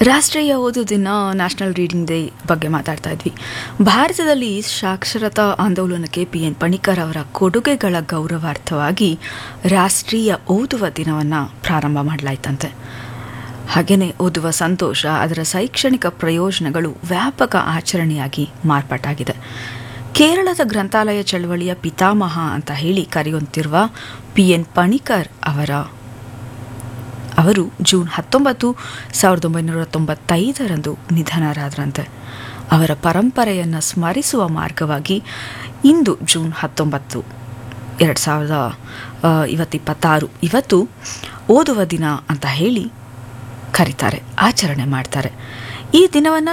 ರಾಷ್ಟ್ರೀಯ ಓದು ದಿನ ನ್ಯಾಷನಲ್ ರೀಡಿಂಗ್ ಡೇ ಬಗ್ಗೆ ಮಾತಾಡ್ತಾ ಇದ್ವಿ ಭಾರತದಲ್ಲಿ ಸಾಕ್ಷರತಾ ಆಂದೋಲನಕ್ಕೆ ಪಿ ಎನ್ ಪಣಿಕರ್ ಅವರ ಕೊಡುಗೆಗಳ ಗೌರವಾರ್ಥವಾಗಿ ರಾಷ್ಟ್ರೀಯ ಓದುವ ದಿನವನ್ನು ಪ್ರಾರಂಭ ಮಾಡಲಾಯ್ತಂತೆ ಹಾಗೆಯೇ ಓದುವ ಸಂತೋಷ ಅದರ ಶೈಕ್ಷಣಿಕ ಪ್ರಯೋಜನಗಳು ವ್ಯಾಪಕ ಆಚರಣೆಯಾಗಿ ಮಾರ್ಪಾಟಾಗಿದೆ ಕೇರಳದ ಗ್ರಂಥಾಲಯ ಚಳವಳಿಯ ಪಿತಾಮಹ ಅಂತ ಹೇಳಿ ಕರೆಯುತ್ತಿರುವ ಪಿ ಎನ್ ಪಣಿಕರ್ ಅವರ ಅವರು ಜೂನ್ ಹತ್ತೊಂಬತ್ತು ಸಾವಿರದ ಒಂಬೈನೂರ ತೊಂಬತ್ತೈದರಂದು ನಿಧನರಾದ್ರಂತೆ ಅವರ ಪರಂಪರೆಯನ್ನು ಸ್ಮರಿಸುವ ಮಾರ್ಗವಾಗಿ ಇಂದು ಜೂನ್ ಹತ್ತೊಂಬತ್ತು ಎರಡು ಸಾವಿರದ ಇವತ್ತಿಪ್ಪತ್ತಾರು ಇವತ್ತು ಓದುವ ದಿನ ಅಂತ ಹೇಳಿ ಕರೀತಾರೆ ಆಚರಣೆ ಮಾಡ್ತಾರೆ ಈ ದಿನವನ್ನು